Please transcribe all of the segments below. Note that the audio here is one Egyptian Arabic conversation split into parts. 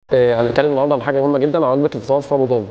آه، هنتكلم النهارده عن حاجه مهمه جدا عن وجبه الفطار في رمضان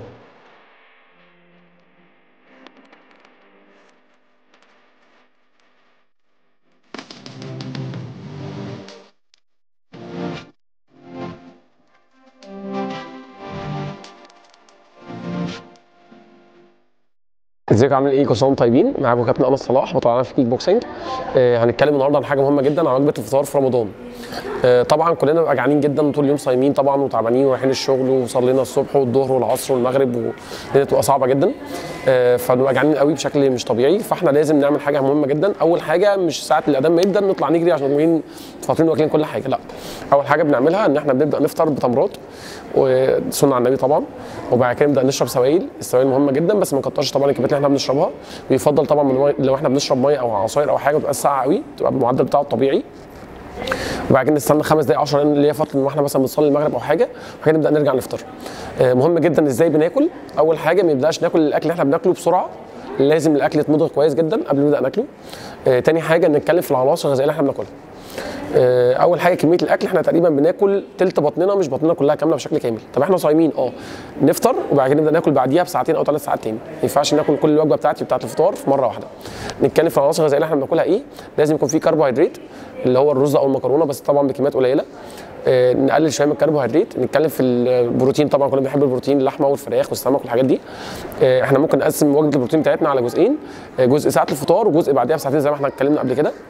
ازيكم عاملين ايه كل سنه وانتم طيبين معاكم كابتن انس صلاح بطل في كيك بوكسنج آه هنتكلم النهارده عن حاجه مهمه جدا عن وجبه الفطار في رمضان آه طبعا كلنا بنبقى جعانين جدا طول اليوم صايمين طبعا وتعبانين ورايحين الشغل وصلينا الصبح والظهر والعصر والمغرب والدنيا بتبقى صعبه جدا آه فبنبقى جعانين قوي بشكل مش طبيعي فاحنا لازم نعمل حاجه مهمه جدا اول حاجه مش ساعه الاذان ما يبدا نطلع نجري عشان نكون فاطرين واكلين كل حاجه لا اول حاجه بنعملها ان احنا بنبدا نفطر بتمرات وسنه على النبي طبعا وبعد كده نبدا نشرب سوائل السوائل مهمه جدا بس ما نكترش طبعا الكميات اللي احنا بنشربها ويفضل طبعا من لو احنا بنشرب ميه او عصاير او حاجه بتبقى ساقعه قوي تبقى بالمعدل بتاعه الطبيعي وبعد كده نستنى خمس دقائق 10 اللي هي فتره ان احنا مثلا بنصلي المغرب او حاجه وبعد كده نبدا نرجع نفطر آه، مهم جدا ازاي بناكل اول حاجه ما نبداش ناكل الاكل اللي احنا بناكله بسرعه لازم الاكل يتمضغ كويس جدا قبل ما نبدا ناكله آه، تاني حاجه نتكلم في العناصر الغذائيه اللي احنا بناكلها آه، اول حاجه كميه الاكل احنا تقريبا بناكل تلت بطننا مش بطننا كلها كامله بشكل كامل طب احنا صايمين اه نفطر وبعد كده نبدا ناكل بعديها بساعتين او ثلاث ساعات تاني ما ينفعش ناكل كل الوجبه بتاعتي بتاعت الفطار في مره واحده نتكلم في العناصر الغذائيه اللي احنا بناكلها ايه لازم يكون في كربوهيدرات اللي هو الرز او المكرونه بس طبعا بكميات قليله آه، نقلل شويه من الكربوهيدرات نتكلم في البروتين طبعا كلنا بنحب البروتين اللحمه والفراخ والسمك والحاجات دي آه، احنا ممكن نقسم وجبه البروتين بتاعتنا على جزئين آه، جزء ساعه الفطار وجزء بعديها بساعتين زي ما احنا اتكلمنا قبل كده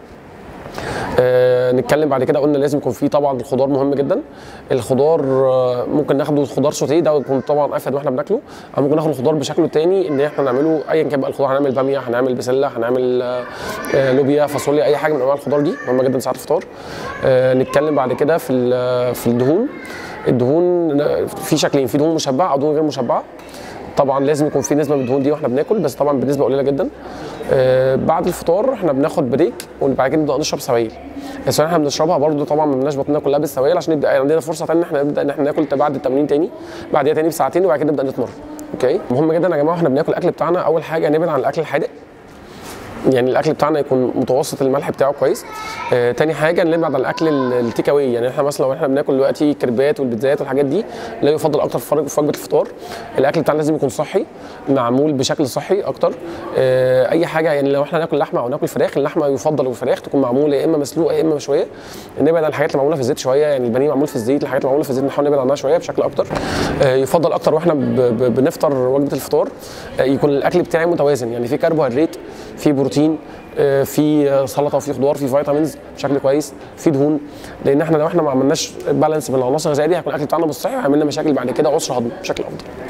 آه نتكلم بعد كده قلنا لازم يكون في طبعا الخضار مهم جدا الخضار آه ممكن ناخده خضار سوتيه ده يكون طبعا افيد واحنا بناكله او ممكن ناخد الخضار بشكله التاني ان احنا نعمله ايا كان بقى الخضار هنعمل باميه هنعمل بسله هنعمل آه آه لوبيا فاصوليا اي حاجه من انواع الخضار دي مهمه جدا ساعه الفطار آه نتكلم بعد كده في ال- في الدهون الدهون آه، في شكلين في دهون مشبعه او دهون غير مشبعه طبعا لازم يكون في نسبه من الدهون دي واحنا بناكل بس طبعا بنسبه قليله جدا آه بعد الفطار احنا بناخد بريك وبعد كده نبدا نشرب سوائل السوائل احنا بنشربها برضو طبعا ما بنبقاش بطننا كلها بالسوائل عشان نبدا عندنا فرصه ثانيه ان احنا نبدا ان احنا ناكل بعد التمرين تاني بعديها تاني بساعتين وبعد كده نبدا نتمرن اوكي مهم جدا يا جماعه واحنا بناكل الاكل بتاعنا اول حاجه نبعد عن الاكل الحادق يعني الاكل بتاعنا يكون متوسط الملح بتاعه كويس آه تاني حاجه نبعد عن الاكل ال- التيك اواي يعني احنا مثلا لو احنا بناكل دلوقتي كريبات والبيتزات والحاجات دي لا يفضل اكتر في فرق- في وجبه الفطار الاكل بتاعنا لازم يكون صحي معمول بشكل صحي اكتر آه اي حاجه يعني لو احنا ناكل لحمه او ناكل فراخ اللحمه يفضل الفراخ تكون معموله يا اما مسلوقه يا اما مشويه نبعد عن الحاجات اللي معموله في الزيت شويه يعني البانيه معمول في الزيت الحاجات اللي معموله في الزيت نحاول نبعد عنها شويه بشكل اكتر آه يفضل اكتر واحنا ب- ب- بنفطر وجبه الفطار آه يكون الاكل بتاعي متوازن يعني في كربوهيدرات في بروتين آه، في آه، سلطه وفي خضار في فيتامينز بشكل كويس في دهون لان احنا لو احنا ما عملناش بالانس بين العناصر الغذائيه دي هيكون الاكل بتاعنا مش صحي وهيعمل لنا مشاكل بعد كده عسر هضم بشكل افضل